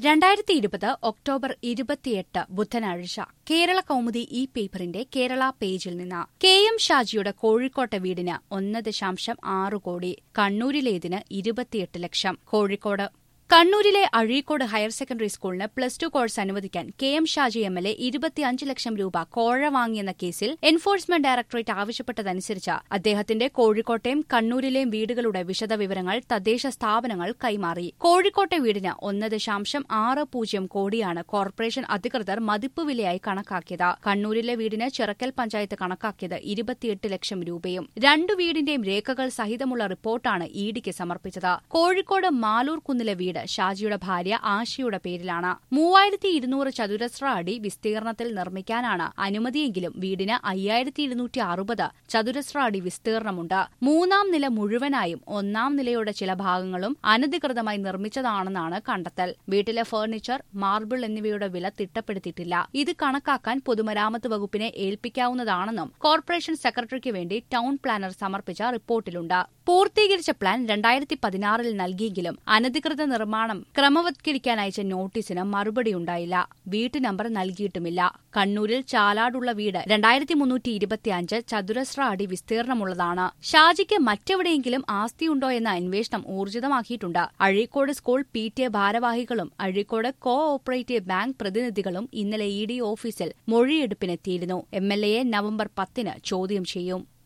രണ്ടായിരത്തി ഇരുപത് ഒക്ടോബർ ഇരുപത്തിയെട്ട് ബുധനാഴ്ച കേരള കൗമുദി ഈ പേപ്പറിന്റെ കേരള പേജിൽ നിന്ന് കെ എം ഷാജിയുടെ കോഴിക്കോട്ടെ വീടിന് ഒന്ന് ദശാംശം ആറ് കോടി കണ്ണൂരിലേതിന് ഇരുപത്തിയെട്ട് ലക്ഷം കോഴിക്കോട് കണ്ണൂരിലെ അഴീക്കോട് ഹയർ സെക്കൻഡറി സ്കൂളിന് പ്ലസ് ടു കോഴ്സ് അനുവദിക്കാൻ K M Shaji M L A ഇരുപത്തിയഞ്ച് ലക്ഷം രൂപ കോഴ വാങ്ങിയെന്ന കേസിൽ എൻഫോഴ്സ്മെന്റ് ഡയറക്ടറേറ്റ് ആവശ്യപ്പെട്ടതനുസരിച്ച് അദ്ദേഹത്തിന്റെ കോഴിക്കോട്ടെയും കണ്ണൂരിലെയും വീടുകളുടെ വിശദവിവരങ്ങൾ തദ്ദേശ സ്ഥാപനങ്ങൾ കൈമാറി കോഴിക്കോട്ടെ വീടിന് ഒന്ന് ദശാംശം ആറ് പൂജ്യം കോടിയാണ് കോർപ്പറേഷൻ അധികൃതർ മതിപ്പ് വിലയായി കണക്കാക്കിയത് കണ്ണൂരിലെ വീടിന് ചിറക്കൽ പഞ്ചായത്ത് കണക്കാക്കിയത് ഇരുപത്തിയെട്ട് ലക്ഷം രൂപയും രണ്ടു വീടിന്റെയും രേഖകൾ സഹിതമുള്ള റിപ്പോർട്ടാണ് ഇഡിക്ക് സമർപ്പിച്ചത് കോഴിക്കോട് മാലൂർ കുന്നിലെ വീട് ഷാജിയുടെ ഭാര്യ ആശയുടെ പേരിലാണ് മൂവായിരത്തി ഇരുന്നൂറ് ചതുരശ്ര അടി വിസ്തീർണത്തിൽ നിർമ്മിക്കാനാണ് അനുമതിയെങ്കിലും വീടിന് അയ്യായിരത്തി ഇരുന്നൂറ്റി അറുപത് ചതുരശ്ര അടി വിസ്തീർണമുണ്ട് മൂന്നാം നില മുഴുവനായും ഒന്നാം നിലയുടെ ചില ഭാഗങ്ങളും അനധികൃതമായി നിർമ്മിച്ചതാണെന്നാണ് കണ്ടെത്തൽ വീട്ടിലെ ഫർണിച്ചർ മാർബിൾ എന്നിവയുടെ വില തിട്ടപ്പെടുത്തിയിട്ടില്ല ഇത് കണക്കാക്കാൻ പൊതുമരാമത്ത് വകുപ്പിനെ ഏൽപ്പിക്കാവുന്നതാണെന്നും കോർപ്പറേഷൻ സെക്രട്ടറിക്ക് വേണ്ടി ടൌൺ പ്ലാനർ സമർപ്പിച്ച റിപ്പോർട്ടിലുണ്ട് പൂർത്തീകരിച്ച പ്ലാൻ രണ്ടായിരത്തി പതിനാറിൽ നൽകിയെങ്കിലും അനധികൃത നിർമ്മാണം ക്രമവത്കരിക്കാൻ അയച്ച നോട്ടീസിന് മറുപടിയുണ്ടായില്ല വീട്ടു നമ്പർ നൽകിയിട്ടുമില്ല കണ്ണൂരിൽ ചാലാടുള്ള വീട് രണ്ടായിരത്തി മുന്നൂറ്റി ഇരുപത്തിയഞ്ച് ചതുരശ്ര അടി വിസ്തീർണമുള്ളതാണ് ഷാജിക്ക് മറ്റെവിടെയെങ്കിലും ആസ്തിയുണ്ടോ എന്ന അന്വേഷണം ഊർജിതമാക്കിയിട്ടുണ്ട് Azhikode school P T A ഭാരവാഹികളും അഴീക്കോട് കോ ഓപ്പറേറ്റീവ് ബാങ്ക് പ്രതിനിധികളും ഇന്നലെ ഇ ഡി ഓഫീസിൽ മൊഴിയെടുപ്പിനെത്തിയിരുന്നു എം എൽ എയെ നവംബർ പത്തിന് ചോദ്യം ചെയ്യും